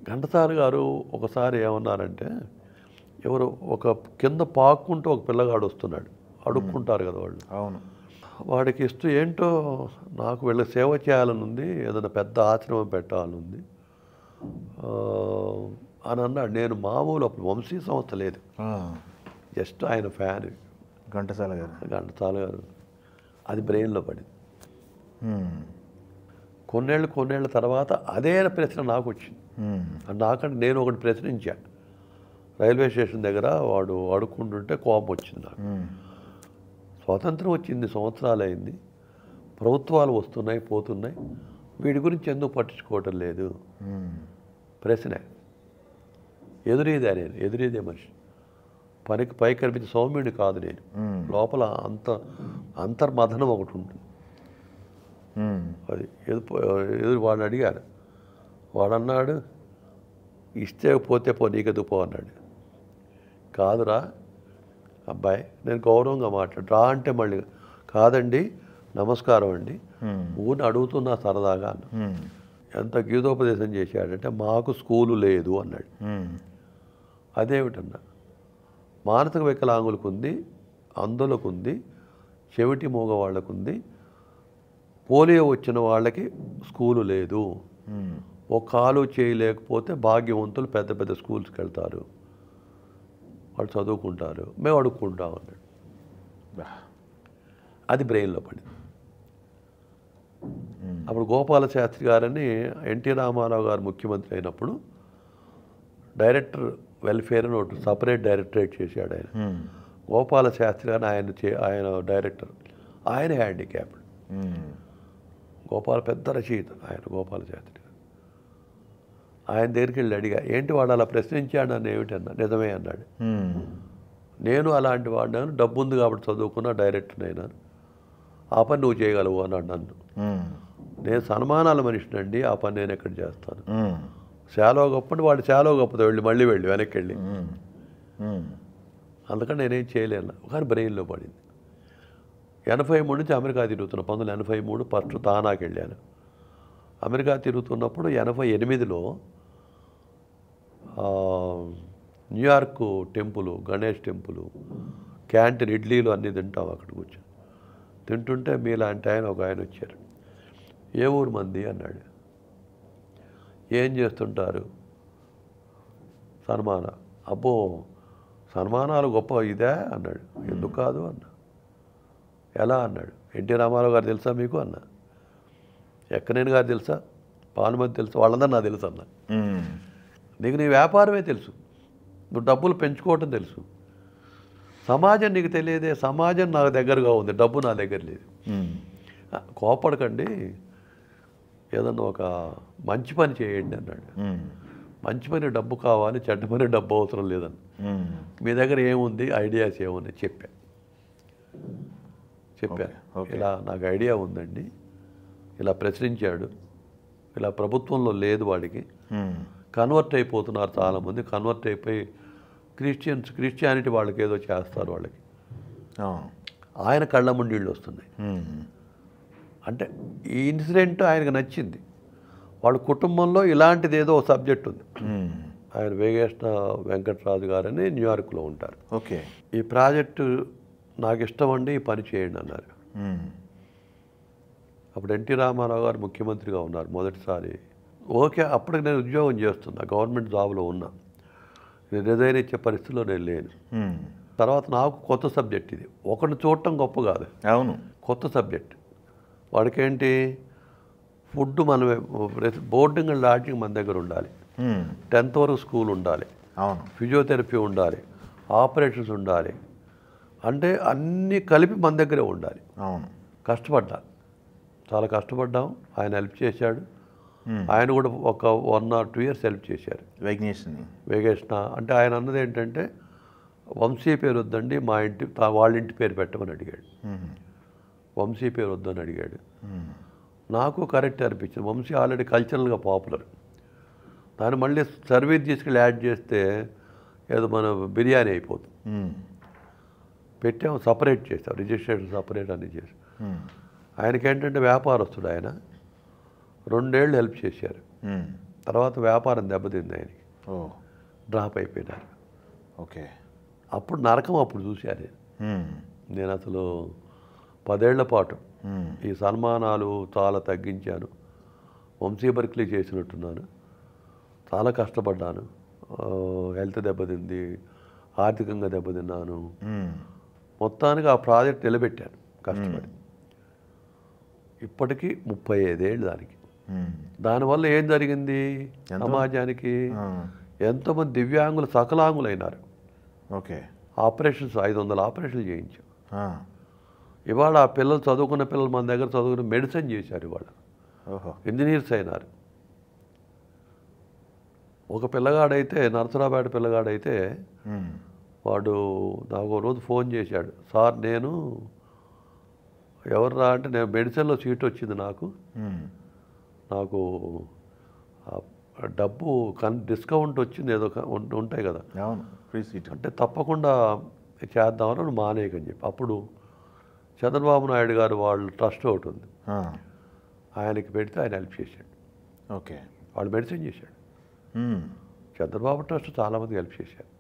ఘంటసాల గారు ఒకసారి ఏమన్నారంటే ఎవరు ఒక కింద పాక్కుంటూ ఒక పిల్లగాడు వస్తున్నాడు అడుక్కుంటారు కదా వాళ్ళు అవును వాడికి ఇస్తూ ఏంటో నాకు వీళ్ళ సేవ చేయాలని ఉంది ఏదైనా పెద్ద ఆశ్రమం పెట్టాలని ఉంది ఆ, అని అన్నాడు నేను మామూలు అప్పుడు వంశీ సంస్థ లేదు ఆ, జస్ట్ ఆయన ఫ్యాన్ ఘంటసాల గారు ఘంటసాల గారు అది బ్రెయిన్లో పడింది ఉమ్, కొన్నేళ్ళు కొన్నేళ్ళ తర్వాత అదే ప్రశ్న నాకు వచ్చింది ఉమ్, నాకంటే నేను ఒకటి ప్రశ్నించా రైల్వే స్టేషన్ దగ్గర వాడు అడుక్కుంటుంటే కోపం వచ్చింది నాకు ఉమ్, స్వాతంత్రం వచ్చి ఇన్ని సంవత్సరాలు అయింది ప్రభుత్వాలు వస్తున్నాయి పోతున్నాయి వీడి గురించి ఎందుకు పట్టించుకోవటం లేదు ఉమ్, ప్రశ్న ఎదురీదే నేను ఎదురీదే మనిషి పనికి పై కనిపించే సౌమ్యుడి కాదు నేను ఉమ్, లోపల అంత అంతర్మథనం ఒకటి ఉంటుంది ఉమ్, అది ఎదురు ఎదురు వాడిని అడిగారు వాడు అన్నాడు ఇస్తే పోతే పో నీకెందుకు పో అన్నాడు కాదురా అబ్బాయి నేను గౌరవంగా మాట్లాడు రా అంటే మళ్ళీ కాదండి నమస్కారం అండి ఉమ్, ఊరిని అడుగుతున్నా సరదాగా అన్న ఉమ్, ఎంత గీతోపదేశం చేశాడంటే మాకు స్కూలు లేదు అన్నాడు ఉమ్, అదేమిటన్నా మానసిక వికలాంగులకు ఉంది అందులకు ఉంది చెవిటి మూగ వాళ్ళకు ఉంది పోలియో వచ్చిన వాళ్ళకి స్కూలు లేదు ఉమ్, ఒక కాలు చేయలేకపోతే భాగ్యవంతులు పెద్ద పెద్ద స్కూల్స్కి వెళ్తారు వాళ్ళు చదువుకుంటారు మేము అడుక్కుంటాం అన్నాడు బా. అది బ్రెయిన్లో పడింది ఉమ్, అప్పుడు గోపాల శాస్త్రి గారని ఎన్టీ రామారావు గారు ముఖ్యమంత్రి అయినప్పుడు డైరెక్టర్ వెల్ఫేర్ అని ఒకటి సపరేట్ డైరెక్టరేట్ చేశాడు ఆయన ఉమ్, గోపాల శాస్త్రి గారిని ఆయన చే ఆయన డైరెక్టర్ ఆయన హ్యాండిక్యాప్డ్ ఉమ్, గోపాల పెద్ద రచయిత ఆయన గోపాల శాస్త్రి గారు ఆయన దగ్గరికి వెళ్ళి అడిగా ఏంటి వాడు అలా ప్రశ్నించాడు అని ఏమిటన్నా నిజమే అన్నాడు ఉమ్, నేను అలాంటి వాడినాను డబ్బు ఉంది కాబట్టి చదువుకున్న డైరెక్టర్ అయినాను ఆ పని నువ్వు చేయగలవు అన్నాడు నన్ను ఉమ్, నేను సన్మానాల మనిషినండి ఆ పని నేను ఎక్కడ చేస్తాను ఉమ్, శాలో గొప్పని వాడు శాలో గొప్పతో వెళ్ళి మళ్ళీ వెళ్ళి వెనక్కి వెళ్ళి ఉమ్, ఉమ్, అందుకని నేనేం చేయలేను కానీ బ్రెయిన్లో పడింది ఎనభై మూడు నుంచి అమెరికా తిరుగుతున్నా పంతొమ్మిది ఎనభై మూడు ఫస్ట్ తానాకి వెళ్ళాను అమెరికా తిరుగుతున్నప్పుడు ఎనభై ఎనిమిదిలో ఆ, New York temple Ganesh temple canteen ఇడ్లీలు అన్నీ తింటాం అక్కడ కూర్చొని తింటుంటే మీలాంటి ఆయన ఒక ఆయన వచ్చారు ఏ ఊరు మంది అన్నాడు ఏం చేస్తుంటారు సన్మాన అబ్బో సన్మానాలు గొప్ప ఇదే అన్నాడు ఎందుకు కాదు అన్న ఎలా అన్నాడు ఎన్టీ రామారావు గారు తెలుసా మీకు అన్న ఎక్కనేని గారు తెలుసా పానుమతి తెలుసా వాళ్ళందరూ నాకు తెలుసు అన్న ఉమ్, నీకు నీ వ్యాపారమే తెలుసు నువ్వు డబ్బులు పెంచుకోవటం తెలుసు సమాజం నీకు తెలియదే సమాజం నాకు దగ్గరగా ఉంది డబ్బు నా దగ్గర లేదు ఉమ్, ఆ, కోపడకండి ఏదన్నా ఒక మంచి పని చేయండి అన్నాడు ఉమ్, మంచి పని డబ్బు కావాలి చెడ్డ పని డబ్బు అవసరం లేదని ఉమ్, మీ దగ్గర ఏముంది ఐడియాస్ ఏముంది చెప్పా చెప్పా Okay, okay. ఇలా నాకు ఐడియా ఉందండి ఇలా ప్రశ్నించాడు ఇలా ప్రభుత్వంలో లేదు వాడికి ఉమ్, కన్వర్ట్ అయిపోతున్నారు చాలామంది కన్వర్ట్ అయిపోయి క్రిస్టియన్స్ క్రిస్టియానిటీ వాళ్ళకి ఏదో చేస్తారు వాళ్ళకి అవును ఆయన కళ్ళ ముండి నీళ్ళు వస్తున్నాయి ఉమ్, అంటే ఈ ఇన్సిడెంట్ ఆయనకు నచ్చింది వాళ్ళ కుటుంబంలో ఇలాంటిది ఏదో సబ్జెక్ట్ ఉంది ఉమ్, ఆయన వేగేష్ణ వెంకటరాజు గారని న్యూయార్క్లో ఉంటారు ఓకే ఈ ప్రాజెక్టు నాకు ఇష్టం అండి ఈ పని చేయండి అన్నారు ఉమ్, అప్పుడు ఎన్టీ రామారావు గారు ముఖ్యమంత్రిగా ఉన్నారు మొదటిసారి ఓకే అప్పటికి నేను ఉద్యోగం చేస్తున్నా గవర్నమెంట్ జాబ్లో ఉన్నా నేను రిజైన్ ఇచ్చే పరిస్థితిలో నేను లేను ఉమ్, తర్వాత నాకు కొత్త సబ్జెక్ట్ ఇది ఒకరిని చూడటం గొప్ప కాదు అవును కొత్త సబ్జెక్ట్ వాడికేంటి ఫుడ్ మనమే బోర్డింగ్ అండ్ లాడ్జింగ్ మన దగ్గర ఉండాలి ఉమ్, టెన్త్ వరకు స్కూల్ ఉండాలి అవును ఫిజియోథెరపీ ఉండాలి ఆపరేషన్స్ ఉండాలి అంటే అన్నీ కలిపి మన దగ్గరే ఉండాలి అవును కష్టపడ్డా చాలా కష్టపడ్డాం ఆయన హెల్ప్ చేశాడు Hmm. ఆయన కూడా ఒక one or two years help చేశారు వైఘ్నేష్ని వేగేష్ణ అంటే ఆయన అన్నది ఏంటంటే వంశీ పేరు వద్దండి మా ఇంటి తా- వాళ్ళ ఇంటి పేరు పెట్టమని అడిగాడు ఉమ్, వంశీ పేరు వద్దని అడిగాడు ఉమ్, నాకు కరెక్ట్ అనిపించింది వంశీ ఆల్రెడీ కల్చరల్గా పాపులర్ దాన్ని మళ్ళీ సర్వీస్ తీసుకెళ్ళి యాడ్ చేస్తే ఏదో మన బిర్యానీ అయిపోతుంది ఉమ్, పెట్టాము సపరేట్ చేసాం రిజిస్ట్రేషన్ సపరేట్ అని చేసి ఉమ్, ఆయనకి ఏంటంటే వ్యాపారస్తుడు ఆయన రెండేళ్ళు హెల్ప్ చేశారు ఉమ్, తర్వాత వ్యాపారం దెబ్బతింది ఆయనకి ఓ డ్రాప్ అయిపోయినారు ఓకే అప్పుడు నరకం అప్పుడు చూశాను నేను మ్మ్. నేను అసలు పదేళ్ల పాటు మ్మ్. ఈ సన్మానాలు చాలా తగ్గించాను వంశీ బర్క్లీ చేసినట్టున్నాను చాలా కష్టపడ్డాను ఆ, హెల్త్ దెబ్బతింది ఆర్థికంగా దెబ్బతిన్నాను మ్మ్. మొత్తానికి ఆ ప్రాజెక్ట్ నిలబెట్టాను కష్టపడి ఇప్పటికీ ముప్పై ఐదేళ్ళు దానికి మ్మ్. దానివల్ల ఏం జరిగింది ఎంత? సమాజానికి ఆ. ఎంతోమంది దివ్యాంగులు సకలాంగులు అయినారు ఓకే ఆపరేషన్స్ ఐదు వందల ఆపరేషన్లు చేయించాం ఆ. ఇవాళ ఆ పిల్లలు చదువుకున్న పిల్లలు మన దగ్గర చదువుకుని మెడిసిన్ చేశారు ఇవాళ ఓహో ఇంజనీర్స్ అయినారు ఒక పిల్లగాడైతే నరసరాబాద్ పిల్లగాడైతే మ్మ్. వాడు నాకు ఒక రోజు ఫోన్ చేశాడు సార్ నేను ఎవర్రా అంటే నేను మెడిసిన్లో సీట్ వచ్చింది నాకు మ్మ్. నాకు ఆ డబ్బు కన్ డిస్కౌంట్ వచ్చింది ఏదో ఒక- ఉం- ఉంటాయి కదా అవును ఫ్రీ సీట్ అంటే తప్పకుండా చేద్దామని మానేయకని చెప్పి అప్పుడు చంద్రబాబు నాయుడు గారు వాళ్ళ ట్రస్ట్ ఒకటి ఉంది ఆ. ఆయనకి పెడితే ఆయన హెల్ప్ చేశాడు ఓకే వాళ్ళు మెడిసిన్ చేశాడు మ్మ్. చంద్రబాబు ట్రస్ట్ చాలామంది హెల్ప్ చేశారు